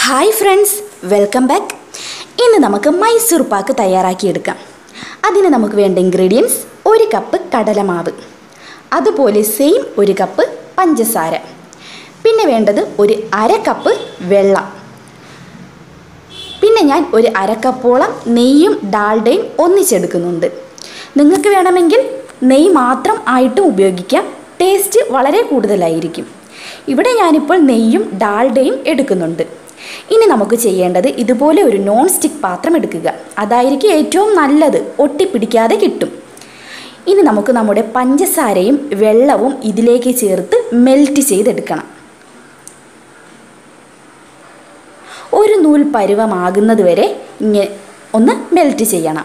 hi friends welcome back ഇന്ന് നമുക്ക് Mysore pack തയ്യാറാക്കിയെടുക്കാം അതിന് നമുക്ക് വേണ്ട ഇൻഗ്രീഡിയൻസ് ഒരു കപ്പ് കടലമാവ് അതുപോലെ സെയിം ഒരു കപ്പ് പഞ്ചസാര പിന്നെ വേണ്ടത് ഒരു അര കപ്പ് വെള്ളം പിന്നെ ഞാൻ ഒരു അരക്കപ്പോളം നെയ്യും ഡാൽഡയും ഒന്നിച്ചെടുക്കുന്നുണ്ട് നിങ്ങൾക്ക് വേണമെങ്കിൽ നെയ്യ് മാത്രം ആയിട്ടും ഉപയോഗിക്കാം ടേസ്റ്റ് വളരെ കൂടുതലായിരിക്കും ഇവിടെ ഞാനിപ്പോൾ നെയ്യും ഡാൽഡയും എടുക്കുന്നുണ്ട് ഇനി നമുക്ക് ചെയ്യേണ്ടത് ഇതുപോലെ ഒരു നോൺ സ്റ്റിക്ക് പാത്രം എടുക്കുക അതായിരിക്കും ഏറ്റവും നല്ലത് ഒട്ടിപ്പിടിക്കാതെ കിട്ടും ഇനി നമുക്ക് നമ്മുടെ പഞ്ചസാരയും വെള്ളവും ഇതിലേക്ക് ചേർത്ത് മെൽറ്റ് ചെയ്തെടുക്കണം ഒരു നൂൽ പരുവമാകുന്നത് വരെ ഇങ്ങനെ ഒന്ന് മെൽറ്റ് ചെയ്യണം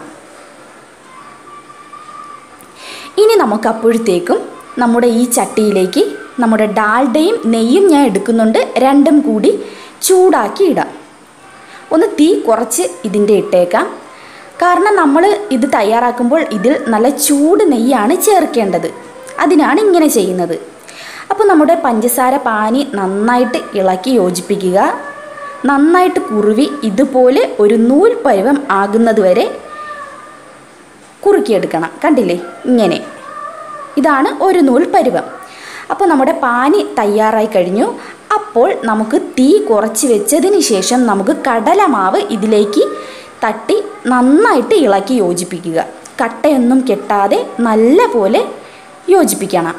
ഇനി നമുക്ക് അപ്പോഴത്തേക്കും നമ്മുടെ ഈ ചട്ടിയിലേക്ക് നമ്മുടെ ഡാൽഡയും നെയ്യും ഞാൻ എടുക്കുന്നുണ്ട് രണ്ടും കൂടി ചൂടാക്കി ഇടാം ഒന്ന് തീ കുറച്ച് ഇതിൻ്റെ ഇട്ടേക്കാം കാരണം നമ്മൾ ഇത് തയ്യാറാക്കുമ്പോൾ ഇതിൽ നല്ല ചൂട് നെയ്യാണ് ചേർക്കേണ്ടത് അതിനാണ് ഇങ്ങനെ ചെയ്യുന്നത് അപ്പോൾ നമ്മുടെ പഞ്ചസാര പാനി നന്നായിട്ട് ഇളക്കി യോജിപ്പിക്കുക നന്നായിട്ട് കുറുവി ഇതുപോലെ ഒരു നൂൽ പരുവം ആകുന്നത് വരെ കുറുക്കിയെടുക്കണം കണ്ടില്ലേ ഇങ്ങനെ ഇതാണ് ഒരു നൂൽ പരുവം അപ്പോൾ നമ്മുടെ പാനി തയ്യാറായി കഴിഞ്ഞു അപ്പോൾ നമുക്ക് തീ കുറച്ച് വെച്ചതിന് ശേഷം നമുക്ക് കടലമാവ് ഇതിലേക്ക് തട്ടി നന്നായിട്ട് ഇളക്കി യോജിപ്പിക്കുക കട്ടയൊന്നും കെട്ടാതെ നല്ല പോലെ യോജിപ്പിക്കണം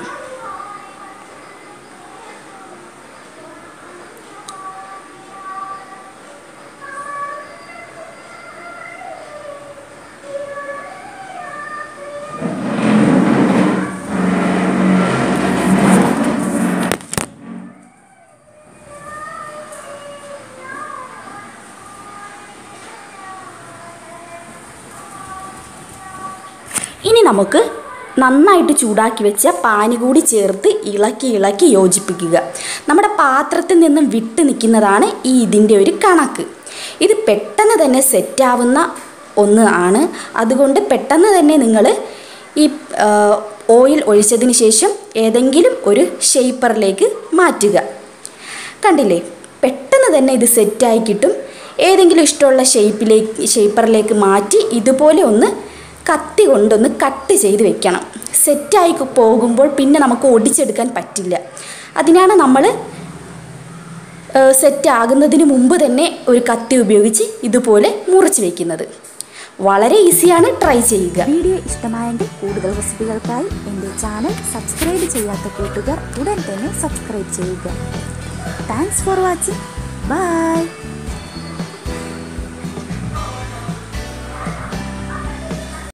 ഇനി നമുക്ക് നന്നായിട്ട് ചൂടാക്കി വെച്ച പാനി കൂടി ചേർത്ത് ഇളക്കി ഇളക്കി യോജിപ്പിക്കുക നമ്മുടെ പാത്രത്തിൽ നിന്നും വിട്ട് നിൽക്കുന്നതാണ് ഈ ഇതിൻ്റെ ഒരു കണക്ക് ഇത് പെട്ടെന്ന് തന്നെ സെറ്റാവുന്ന ഒന്ന് ആണ് അതുകൊണ്ട് പെട്ടെന്ന് തന്നെ നിങ്ങൾ ഈ ആ, ഓയിൽ ഒഴിച്ചതിന് ശേഷം ഏതെങ്കിലും ഒരു ഷെയ്പ്പറിലേക്ക് മാറ്റുക കണ്ടില്ലേ പെട്ടെന്ന് തന്നെ ഇത് സെറ്റായി കിട്ടും ഏതെങ്കിലും ഇഷ്ടമുള്ള ഷേപ്പിലേക്ക് ഷേപ്പറിലേക്ക് മാറ്റി ഇതുപോലെ ഒന്ന് കത്തി കൊണ്ടൊന്ന് കട്ട് ചെയ്ത് വെക്കണം സെറ്റായി പോകുമ്പോൾ പിന്നെ നമുക്ക് ഒടിച്ചെടുക്കാൻ പറ്റില്ല അതിനാണ് നമ്മൾ സെറ്റ് ആകുന്നതിന് മുമ്പ് തന്നെ ഒരു കത്തി ഉപയോഗിച്ച് ഇതുപോലെ മുറിച്ച് വയ്ക്കുന്നത് വളരെ ഈസിയാണ് ട്രൈ ചെയ്യുക വീഡിയോ ഇഷ്ടമായെങ്കിൽ കൂടുതൽ റെസിപ്പികൾക്കായി എൻ്റെ ചാനൽ സബ്സ്ക്രൈബ് ചെയ്യാത്ത കൂട്ടുകാർ ഉടൻ തന്നെ സബ്സ്ക്രൈബ് ചെയ്യുക താങ്ക്സ് ഫോർ വാച്ചിങ് ബൈ